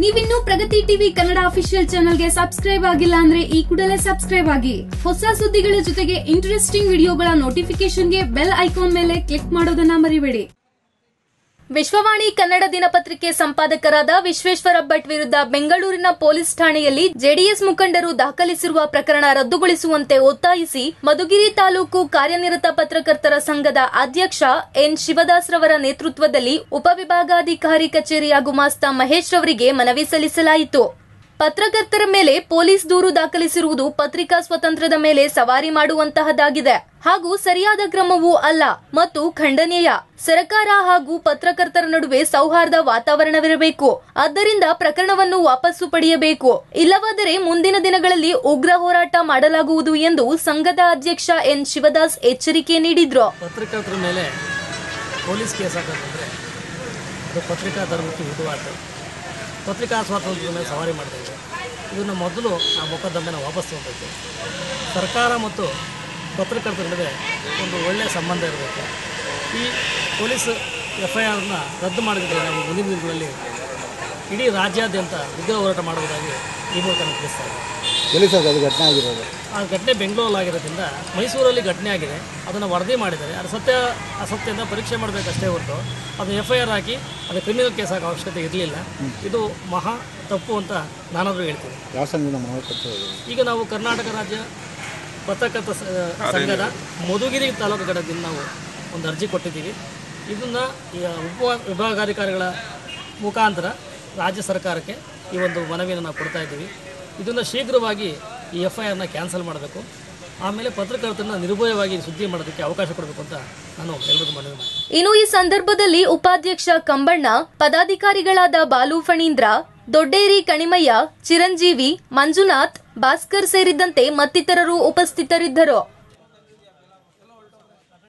ನೀವಿನ್ನೂ Pragati TV Kannada official ಚಾನೆಲ್ಗೆ subscribe ಆಗಿಲ್ಲ ಅಂದ್ರೆ ಈ ಕೂಡಲೇ ಸಬ್ಸ್ಕ್ರೈಬ್ ಆಗಿ ಹೊಸ ಸುದ್ದಿಗಳ ಜೊತೆಗೆ ಇಂಟ್ರೆಸ್ಟಿಂಗ್ ವಿಡಿಯೋಗಳ ನೋಟಿಫಿಕೇಶನ್ಗೆ ಬೆಲ್ ಐಕಾನ್ ಮೇಲೆ ಕ್ಲಿಕ್ ಮಾಡೋದನ್ನ ಮರಿಬೇಡಿ ವಿಶ್ವವಾಣಿ ಕನ್ನಡ ದಿನಪತ್ರಿಕೆ ಸಂಪಾದಕರಾದ ವಿಶ್ವೇಶ್ವರ ಭಟ್ ವಿರುದ್ಧ ಬೆಂಗಳೂರಿನ ಪೊಲೀಸ್ ಠಾಣೆಯಲ್ಲಿ ಜೆಡಿಎಸ್ ಮುಖಂಡರು ದಾಖಲಿಸಿರುವ ಪ್ರಕರಣ ರದ್ದುಗೊಳಿಸುವಂತೆ ಒತ್ತಾಯಿಸಿ ಮಧುಗಿರಿ ತಾಲೂಕು ಕಾರ್ಯನಿರತ ಪತ್ರಕರ್ತರ ಸಂಘದ ಅಧ್ಯಕ್ಷ ಎನ್ ಶಿವದಾಸ್ ರವರ ನೇತೃತ್ವದಲ್ಲಿ ಉಪವಿಭಾಗಾಧಿಕಾರಿ ಕಚೇರಿಯ ಗುಮಾಸ್ತ ಮಹೇಶ್ ರವರಿಗೆ ಮನವಿ ಸಲ್ಲಿಸಲಾಯಿತು ಪತ್ರಕರ್ತರ ಮೇಲೆ ಪೊಲೀಸ್ ದೂರು ದಾಖಲಿಸಿರುವುದು ಪತ್ರಿಕಾ ಸ್ವಾತಂತ್ರ್ಯದ ಮೇಲೆ ಸವಾರಿ ಮಾಡುವಂತಹದ್ದಾಗಿದೆ ಹಾಗೂ ಸರಿಯಾದ ಕ್ರಮವೂ ಅಲ್ಲ ಮತ್ತು ಖಂಡನೀಯ ಸರ್ಕಾರ ಹಾಗೂ ಪತ್ರಕರ್ತರ ನಡುವೆ ಸೌಹಾರ್ದ ವಾತಾವರಣವಿರಬೇಕು ಆದ್ದರಿಂದ ಪ್ರಕರಣವನ್ನು ವಾಪಸ್ಸು ಪಡೆಯಬೇಕು ಇಲ್ಲವಾದರೆ ಮುಂದಿನ ದಿನಗಳಲ್ಲಿ ಉಗ್ರ ಹೋರಾಟ ಮಾಡಲಾಗುವುದು ಎಂದು ಸಂಘದ ಅಧ್ಯಕ್ಷ ಎನ್ ಶಿವದಾಸ್ ಎಚ್ಚರಿಕೆ ನೀಡಿದ್ರು ಪತ್ರಕರ್ತರ ಮೇಲೆ ಪೊಲೀಸ್ ಕೇಸ್ ಹಾಕೋದಂದರೆ ಅದು ಪತ್ರಿಕಾ ಧರ್ಮಕ್ಕೆ ವಿರುದ್ಧವಾದ ಪತ್ರಿಕಾ ಸ್ವಾತಂತ್ರ್ಯದ ಮೇಲೆ ಸವಾರಿ ಮಾಡ್ತಾ ಇದೆ ಇದನ್ನು ಮೊದಲು ಆ ಮೊಕದ್ದಮೆನ ವಾಪಸ್ ತಗೋಬೇಕು ಸರ್ಕಾರ ಮತ್ತು ಪತ್ರಕರ್ತರ ನಡುವೆ ಒಂದು ಒಳ್ಳೆಯ ಸಂಬಂಧ ಇರಬೇಕು ಈ ಪೊಲೀಸ್ ಎಫ್ ಐ ಆರ್ನ ರದ್ದು ಮಾಡಿದರೆ ನಾವು ಮುಂದಿನ ದಿನಗಳಲ್ಲಿ ಇಡೀ ರಾಜ್ಯಾದ್ಯಂತ ಉಗ್ರ ಹೋರಾಟ ಮಾಡುವುದಾಗಿ ಈ ಮೂಲಕ ನಾನು ತಿಳಿಸ್ತಾ ಇದ್ದೀನಿ ಎಲ್ಲಿ ಸರ್ ಅದು ಘಟನೆ ಆಗಿರೋದು ಆ ಘಟನೆ ಬೆಂಗಳೂರಲ್ಲಿ ಆಗಿರೋದ್ರಿಂದ ಮೈಸೂರಲ್ಲಿ ಘಟನೆ ಆಗಿದೆ ಅದನ್ನು ವರದಿ ಮಾಡಿದ್ದಾರೆ ಅದು ಸತ್ಯ ಅಸತ್ಯದ ಪರೀಕ್ಷೆ ಮಾಡಬೇಕಷ್ಟೇ ಹೊರತು ಅದು ಎಫ್ ಐ ಆರ್ ಹಾಕಿ ಅದು ಕ್ರಿಮಿನಲ್ ಕೇಸ್ ಆಗೋ ಅವಶ್ಯಕತೆ ಇರಲಿಲ್ಲ ಇದು ಮಹಾ ತಪ್ಪು ಅಂತ ನಾನಾದರೂ ಹೇಳ್ತೀನಿ ಯಾವ ಸಂಘದ ಮನವಿ ಕೊಟ್ಟಿರೋದು ಈಗ ನಾವು ಕರ್ನಾಟಕ ರಾಜ್ಯ ಪತ್ರಕರ್ತ ಸ- ಸಂಘದ ಮಧುಗಿರಿ ತಾಲೂಕು ಘಟಕದಿಂದ ನಾವು ಒಂದು ಅರ್ಜಿ ಕೊಟ್ಟಿದ್ದೀವಿ ಇದನ್ನು ಈಗ ಉಪ ವಿಭಾಗಾಧಿಕಾರಿಗಳ ಮುಖಾಂತರ ರಾಜ್ಯ ಸರ್ಕಾರಕ್ಕೆ ಈ ಒಂದು ಮನವಿಯನ್ನು ನಾವು ಕೊಡ್ತಾ ಇದ್ದೀವಿ ಇದನ್ನು ಶೀಘ್ರವಾಗಿ ಈ ಎಫ್ ಐ ಆರ್ನ ಕ್ಯಾನ್ಸಲ್ ಮಾಡಬೇಕು ಆಮೇಲೆ ಪತ್ರಕರ್ತರನ್ನ ನಿರ್ಭಯವಾಗಿ ಸುದ್ದಿ ಮಾಡೋದಕ್ಕೆ ಅವಕಾಶ ಕೊಡಬೇಕು ಅಂತ ನಾನು ಎಲ್ಲರಿಗೂ ಮನವಿ ಮಾಡ್ತೀನಿ ಇನ್ನು ಈ ಸಂದರ್ಭದಲ್ಲಿ ಉಪಾಧ್ಯಕ್ಷ ಕಂಬಣ್ಣ ಪದಾಧಿಕಾರಿಗಳಾದ ಬಾಲು ಫಣೀಂದ್ರ ದೊಡ್ಡೇರಿ ಕಣಿಮಯ್ಯ ಚಿರಂಜೀವಿ ಮಂಜುನಾಥ್ ಭಾಸ್ಕರ್ ಸೇರಿದಂತೆ ಮತ್ತಿತರರು ಉಪಸ್ಥಿತರಿದ್ದರು